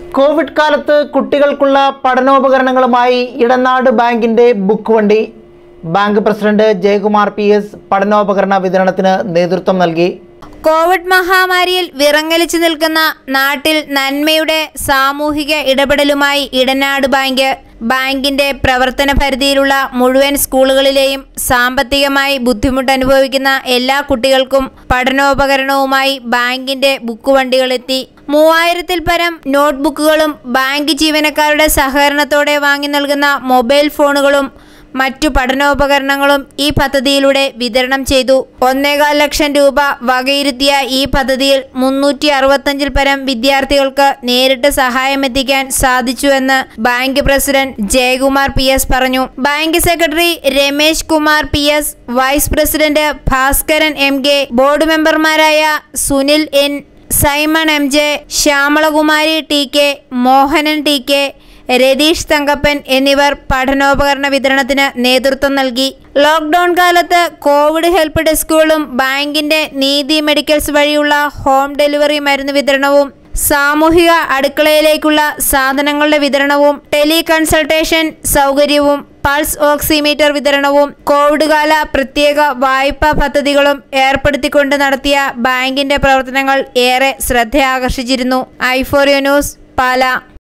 Covid കാലത്ത് കുട്ടികൾക്കുള്ള പഠനോപകരണങ്ങളുമായി ഇടനാട് ബാങ്കിന്റെ ബുക്ക് വണ്ടി bank president Jayakumar P S പഠനോപകരണ വിതരണത്തിന് നേതൃത്വം നൽകി കോവിഡ് മഹാമാരിയിൽ വിറങ്ങലിച്ചു നിൽക്കുന്ന നാട്ടിൽ നന്മയുടെ സാമൂഹിക ഇടപെടലുമായി ഇടനാട് ബാങ്ക് ബാങ്കിന്റെ പ്രവർത്തന പരിധിയിലുള്ള മുഴുവൻ സ്കൂളുകളിലെയും സാമ്പത്തികമായി ബുദ്ധിമുട്ട് അനുഭവിക്കുന്ന എല്ലാ കുട്ടികൾക്കും പഠനോപകരണവുമായി ബാങ്കിന്റെ ബുക്ക് വണ്ടികളെത്തി മൂവായിരത്തിൽ പരം നോട്ട്ബുക്കുകളും ബാങ്ക് ജീവനക്കാരുടെ സഹകരണത്തോടെ വാങ്ങി നൽകുന്ന മൊബൈൽ ഫോണുകളും മറ്റു പഠനോപകരണങ്ങളും ഈ പദ്ധതിയിലൂടെ വിതരണം ചെയ്തു ഒന്നേകാൽ ലക്ഷം രൂപ വകയിരുത്തിയ ഈ പദ്ധതിയിൽ മുന്നൂറ്റി അറുപത്തഞ്ചിൽ പരം വിദ്യാർത്ഥികൾക്ക് നേരിട്ട് സഹായമെത്തിക്കാൻ സാധിച്ചുവെന്ന് bank president Jayakumar P S പറഞ്ഞു bank secretary Ramesh Kumar P S vice president Bhaskaran M K board മെമ്പർമാരായ Sunil N Simon M J Shyamalakumari T K Mohanan T K Ratheesh Thankappan എന്നിവർ പഠനോപകരണ വിതരണത്തിന് നേതൃത്വം നൽകി ലോക്ക്ഡൌൺ കാലത്ത് കോവിഡ് ഹെൽപ്പ് ഡെസ്കുകളും ബാങ്കിന്റെ നീതി മെഡിക്കൽസ് വഴിയുള്ള ഹോം ഡെലിവറി മരുന്ന് വിതരണവും സാമൂഹിക അടുക്കളയിലേക്കുള്ള സാധനങ്ങളുടെ വിതരണവും ടെലി കൺസൾട്ടേഷൻ സൗകര്യവും പൾസ് ഓക്സിമീറ്റർ വിതരണവും കോവിഡ് കാല പ്രത്യേക വായ്പാ പദ്ധതികളും ഏർപ്പെടുത്തിക്കൊണ്ട് നടത്തിയ ബാങ്കിന്റെ പ്രവർത്തനങ്ങൾ ഏറെ ശ്രദ്ധയാകർഷിച്ചിരുന്നു ഐഫോറിയോ ന്യൂസ് പാല